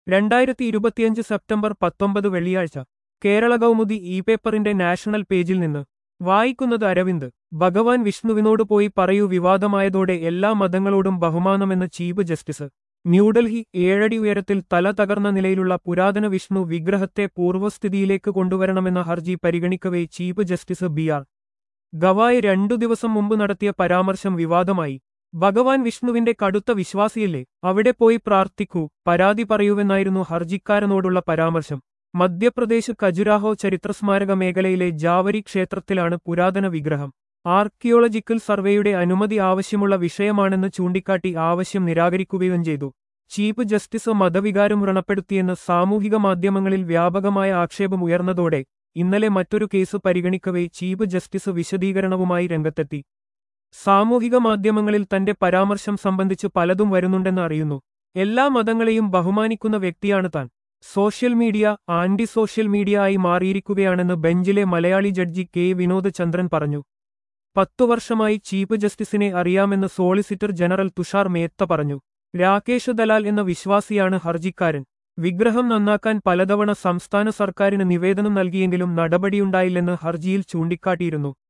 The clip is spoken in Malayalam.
രണ്ടായിരത്തി ഇരുപത്തിയഞ്ച് സെപ്റ്റംബർ പത്തൊമ്പത് വെള്ളിയാഴ്ച കേരള കൗമുദി ഇ പേപ്പറിന്റെ നാഷണൽ പേജിൽ നിന്ന് വായിക്കുന്നത് അരവിന്ദ് ഭഗവാൻ വിഷ്ണുവിനോട് പോയി പറയൂ വിവാദമായതോടെ എല്ലാ മതങ്ങളോടും ബഹുമാനമെന്ന് ചീഫ് ജസ്റ്റിസ് ന്യൂഡൽഹി ഏഴടി ഉയരത്തിൽ തല തകർന്ന നിലയിലുള്ള പുരാതന വിഷ്ണു വിഗ്രഹത്തെ പൂർവ്വസ്ഥിതിയിലേക്ക് കൊണ്ടുവരണമെന്ന ഹർജി പരിഗണിക്കവേ chief justice B R Gavai രണ്ടു ദിവസം മുമ്പ് നടത്തിയ പരാമർശം വിവാദമായി ഭഗവാൻ വിഷ്ണുവിന്റെ കടുത്ത വിശ്വാസിയല്ലേ അവിടെ പോയി പ്രാർത്ഥിക്കൂ പരാതി പറയൂവെന്നായിരുന്നു ഹർജിക്കാരനോടുള്ള പരാമർശം മധ്യപ്രദേശ് ഖജുരാഹോ ചരിത്രസ്മാരക മേഖലയിലെ ജാവരി ക്ഷേത്രത്തിലാണ് പുരാതന വിഗ്രഹം ആർക്കിയോളജിക്കൽ സർവേയുടെ അനുമതി ആവശ്യമുള്ള വിഷയമാണെന്ന് ചൂണ്ടിക്കാട്ടി ആവശ്യം നിരാകരിക്കുകയും ചെയ്തു ചീഫ് ജസ്റ്റിസ് മതവികാരം വ്രണപ്പെടുത്തിയെന്ന് സാമൂഹിക മാധ്യമങ്ങളിൽ വ്യാപകമായ ആക്ഷേപം ഉയർന്നതോടെ ഇന്നലെ മറ്റൊരു കേസ് പരിഗണിക്കവേ ചീഫ് ജസ്റ്റിസ് വിശദീകരണവുമായി രംഗത്തെത്തി സാമൂഹിക മാധ്യമങ്ങളിൽ തന്റെ പരാമർശം സംബന്ധിച്ച് പലതും വരുന്നുണ്ടെന്ന് അറിയുന്നു എല്ലാ മതങ്ങളെയും ബഹുമാനിക്കുന്ന വ്യക്തിയാണ് താൻ social media anti social media ആയി മാറിയിരിക്കുകയാണെന്ന് ബെഞ്ചിലെ മലയാളി ജഡ്ജി കെ വിനോദ് ചന്ദ്രൻ പറഞ്ഞു പത്തു വർഷമായി ചീഫ് ജസ്റ്റിസിനെ അറിയാമെന്ന് സോളിസിറ്റർ ജനറൽ തുഷാർ മേത്ത പറഞ്ഞു രാകേഷ് ദലാൽ എന്ന വിശ്വാസിയാണ് ഹർജിക്കാരൻ വിഗ്രഹം നന്നാക്കാൻ പലതവണ സംസ്ഥാന സർക്കാരിന് നിവേദനം നൽകിയെങ്കിലും നടപടിയുണ്ടായില്ലെന്ന് ഹർജിയിൽ ചൂണ്ടിക്കാട്ടിയിരുന്നു